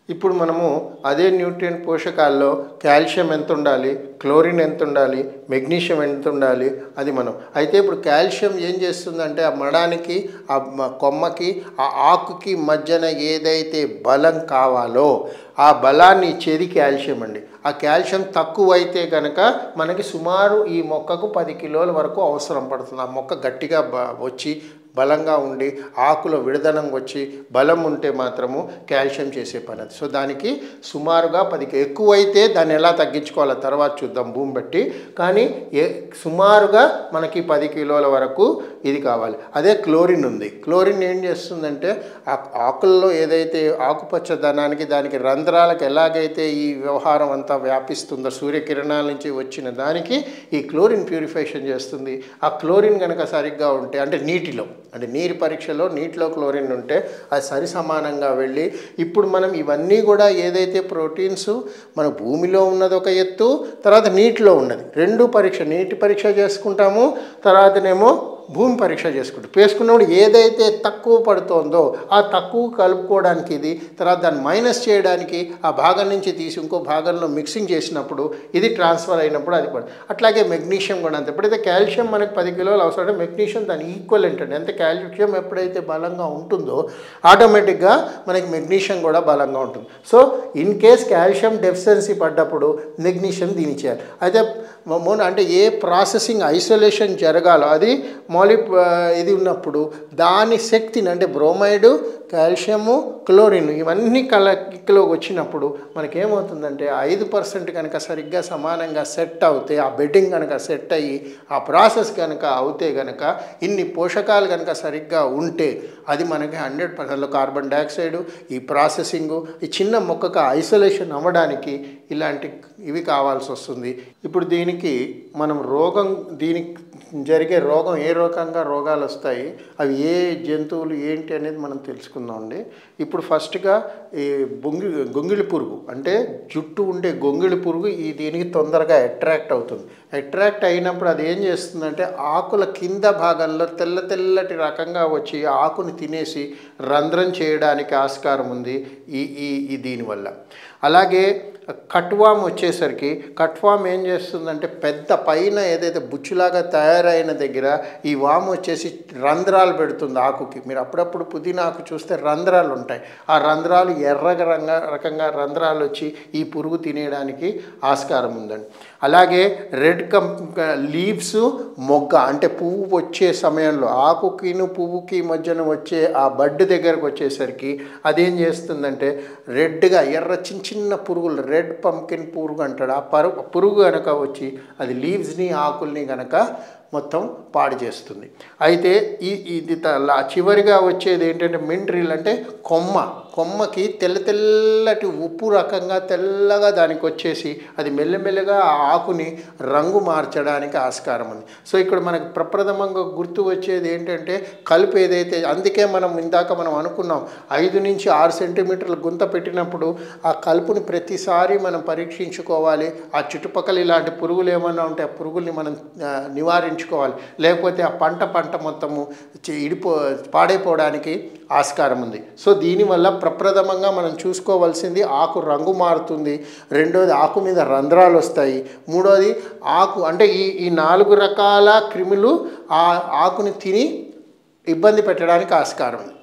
ఇప్పుడు మనము అదే న్యూట్రియంట్ పోషకాల్లో కాల్షియం ఎంత ఉండాలి క్లోరిన్ ఎంత ఉండాలి మెగ్నీషియం ఎంత ఉండాలి అది మనం అయితే ఇప్పుడు కాల్షియం ఏం చేస్తుందంటే ఆ మడానికి ఆ మ- కొమ్మకి ఆ ఆకుకి మధ్యన ఏదైతే బలం కావాలో ఆ బలాన్ని ఇచ్చేది కాల్షియం అండి ఆ కాల్షియం తక్కువైతే కనుక మనకి సుమారు ఈ మొక్కకు పది కిలోల వరకు అవసరం పడుతుంది ఆ మొక్క గట్టిగా బ- వచ్చి బలంగా ఉండి ఆకులో విడదనం వచ్చి బలం ఉంటే మాత్రము కాల్షియం చేసే పని అది సో దానికి సుమారుగా పదికి ఎక్కువైతే దాన్ని ఎలా తగ్గించుకోవాలో తర్వాత చూద్దాం భూమి బట్టి కానీ ఏ సుమారుగా మనకి పది కిలోల వరకు ఇది కావాలి అదే క్లోరిన్ ఉంది క్లోరిన్ ఏం చేస్తుందంటే ఆ ఆకుల్లో ఏదైతే ఆకుపచ్చదనానికి దానికి రంధ్రాలకు ఎలాగైతే ఈ వ్యవహారం అంతా వ్యాపిస్తుందో సూర్యకిరణాల నుంచి వచ్చిన దానికి ఈ క్లోరిన్ ప్యూరిఫికేషన్ చేస్తుంది ఆ క్లోరిన్ కనుక సరిగ్గా ఉంటే అంటే నీటిలో అంటే నీరు పరీక్షలో నీటిలో క్లోరిన్ ఉంటే అది సరి సమానంగా వెళ్ళి ఇప్పుడు మనం ఇవన్నీ కూడా ఏదైతే ప్రోటీన్స్ మన భూమిలో ఉన్నది ఒక ఎత్తు తర్వాత నీటిలో ఉన్నది రెండు పరీక్ష నీటి పరీక్ష చేసుకుంటాము తర్వాతనేమో భూమి పరీక్ష చేసుకుంటాం వేసుకున్నప్పుడు ఏదైతే తక్కువ పడుతోందో ఆ తక్కువ కలుపుకోవడానికి ఇది తర్వాత దాన్ని మైనస్ చేయడానికి ఆ భాగం నుంచి తీసి ఇంకో భాగంలో మిక్సింగ్ చేసినప్పుడు ఇది ట్రాన్స్ఫర్ అయినప్పుడు అది పడు అట్లాగే మెగ్నీషియం కూడా అంతే ఎప్పుడైతే కాల్షియం మనకి పది కిలోలు అవసరం మెగ్నీషియం దాని ఈక్వల్ ఏంటంటే ఎంత కాల్షియం ఎప్పుడైతే బలంగా ఉంటుందో ఆటోమేటిక్గా మనకి మెగ్నీషియం కూడా బలంగా ఉంటుంది so in case calcium deficiency పడ్డప్పుడు మెగ్నీషియం దీని చేయాలి అయితే మొన్న అంటే ఏ ప్రాసెసింగ్ ఐసోలేషన్ జరగాలో అది మౌలి ఇది ఉన్నప్పుడు దాని శక్తిని అంటే బ్రోమైడు కాల్షియము క్లోరిన్ ఇవన్నీ కలకిలోకి వచ్చినప్పుడు మనకేమవుతుందంటే ఐదు పర్సెంట్ కనుక సరిగ్గా సమానంగా సెట్ అవుతే ఆ బెడ్డింగ్ కనుక సెట్ అయ్యి ఆ ప్రాసెస్ కనుక అవుతే కనుక ఇన్ని పోషకాలు కనుక సరిగ్గా ఉంటే అది మనకి హండ్రెడ్ పర్సెంట్లో కార్బన్ డైఆక్సైడ్ ఈ ప్రాసెసింగు ఈ చిన్న మొక్కకు ఐసోలేషన్ అవ్వడానికి ఇలాంటి ఇవి కావాల్సి వస్తుంది ఇప్పుడు దీనికి మనం రోగం దీనికి జరిగే రోగం ఏ రకంగా రోగాలు వస్తాయి అవి ఏ జంతువులు ఏంటి అనేది మనం తెలుసుకుందామండి ఇప్పుడు ఫస్ట్గా ఈ బొంగి గొంగిళి పురుగు అంటే జుట్టు ఉండే గొంగిళి పురుగు ఈ దీనికి తొందరగా అట్రాక్ట్ అవుతుంది అట్రాక్ట్ అయినప్పుడు అది ఏం చేస్తుందంటే ఆకుల కింద భాగంలో తెల్ల తెల్లటి రకంగా వచ్చి ఆకుని తినేసి రంధ్రం చేయడానికి ఆస్కారం ఉంది ఈ ఈ ఈ దీనివల్ల అలాగే కట్వామ్ వచ్చేసరికి కట్వామ్ ఏం చేస్తుందంటే పెద్ద పైన ఏదైతే బుచ్చులాగా తయారైన దగ్గర ఈ వాము వచ్చేసి రంధ్రాలు పెడుతుంది ఆకుకి మీరు అప్పుడప్పుడు పుదీనా ఆకు చూస్తే రంధ్రాలు ఉంటాయి ఆ రంధ్రాలు ఎర్రగ రంగ రకంగా రంధ్రాలు వచ్చి ఈ పురుగు తినేయడానికి ఆస్కారం ఉందండి అలాగే రెడ్ కం లీవ్స్ మొగ్గ అంటే పువ్వు వచ్చే సమయంలో ఆకుకిను పువ్వుకి మధ్యన వచ్చే ఆ బడ్ దగ్గరకు వచ్చేసరికి అదేం చేస్తుందంటే రెడ్గా ఎర్ర చిన్న చిన్న పురుగులు రెడ్ పంకిన్ పురుగు అంటాడు ఆ పరు పురుగు కనుక వచ్చి అది లీవ్స్ని ఆకుల్ని కనుక మొత్తం పాడు చేస్తుంది అయితే ఈ ఇది త- లా- చివరిగా వచ్చేది ఏంటంటే మింట్రీల్ అంటే కొమ్మ కొమ్మకి తెల్ల తెల్లటి ఉప్పు రకంగా తెల్లగా దానికి వచ్చేసి అది మెల్లమెల్లగా ఆ ఆకుని రంగు మార్చడానికి ఆస్కారం ఉంది సో ఇక్కడ మనకు ప్రప్రథమంగా గుర్తు వచ్చేది ఏంటంటే కలుపు ఏదైతే అందుకే మనం ఇందాక మనం అనుకున్నాం ఐదు నుంచి ఆరు సెంటీమీటర్ల గుంత పెట్టినప్పుడు ఆ కలుపుని ప్రతిసారి మనం పరీక్షించుకోవాలి ఆ చుట్టుపక్కల ఇలాంటి పురుగులు ఏమన్నా ఉంటే ఆ పురుగుల్ని మనం ఆ, నివారించుకోవాలి లేకపోతే ఆ పంట పంట మొత్తము చి- ఇడిపో పాడైపోవడానికి ఆస్కారం ఉంది సో దీనివల్ల ప్రప్రథమంగా మనం చూసుకోవాల్సింది ఆకు రంగు మారుతుంది రెండోది ఆకు మీద రంధ్రాలు వస్తాయి మూడోది ఆకు అంటే ఈ ఈ నాలుగు రకాల క్రిములు ఆ ఆకుని తిని ఇబ్బంది పెట్టడానికి ఆస్కారం ఉంది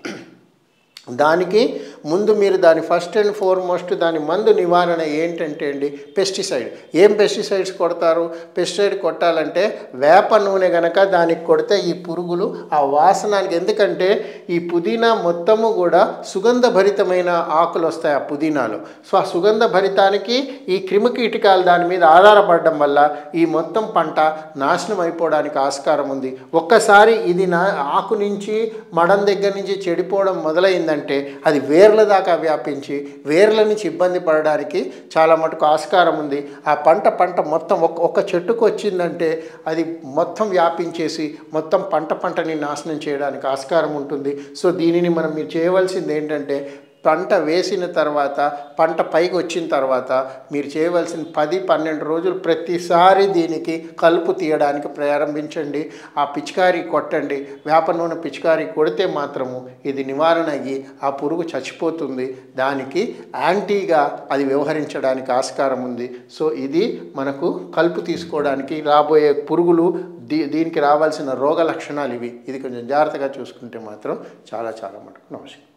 దానికి ముందు మీరు దాని ఫస్ట్ అండ్ ఫార్మోస్ట్ దాని మందు నివారణ ఏంటంటే అండి పెస్టిసైడ్ ఏం పెస్టిసైడ్స్ కొడతారు పెస్టిసైడ్ కొట్టాలంటే వేప నూనె గనక దానికి కొడితే ఈ పురుగులు ఆ వాసనానికి ఎందుకంటే ఈ పుదీనా మొత్తము కూడా సుగంధ భరితమైన ఆకులు వస్తాయి ఆ పుదీనాలో సో ఆ సుగంధ భరితానికి ఈ క్రిమికీటకాలు దాని మీద ఆధారపడడం వల్ల ఈ మొత్తం పంట నాశనం అయిపోవడానికి ఆస్కారం ఉంది ఒక్కసారి ఇది నా ఆకు నుంచి మడం దగ్గర నుంచి చెడిపోవడం మొదలైందంటే అది వేర్ల దాకా వ్యాపించి వేర్ల నుంచి ఇబ్బంది పడడానికి చాలా మటుకు ఆస్కారం ఉంది ఆ పంట పంట మొత్తం ఒక ఒక చెట్టుకు వచ్చిందంటే అది మొత్తం వ్యాపించేసి మొత్తం పంట పంటని నాశనం చేయడానికి ఆస్కారం ఉంటుంది సో దీనిని మనం మీరు చేయవలసింది ఏంటంటే పంట వేసిన తర్వాత పంట పైకి వచ్చిన తర్వాత మీరు చేయవలసిన పది పన్నెండు రోజులు ప్రతిసారి దీనికి కలుపు తీయడానికి ప్రారంభించండి ఆ పిచికారీ కొట్టండి వేప నూనె పిచికారీ కొడితే మాత్రము ఇది నివారణ అయ్యి ఆ పురుగు చచ్చిపోతుంది దానికి యాంటీగా అది వ్యవహరించడానికి ఆస్కారం ఉంది సో ఇది మనకు కలుపు తీసుకోవడానికి రాబోయే పురుగులు దీ దీనికి రావాల్సిన రోగ లక్షణాలు ఇవి ఇది కొంచెం జాగ్రత్తగా చూసుకుంటే మాత్రం చాలా చాలా మటుకు నమస్కారం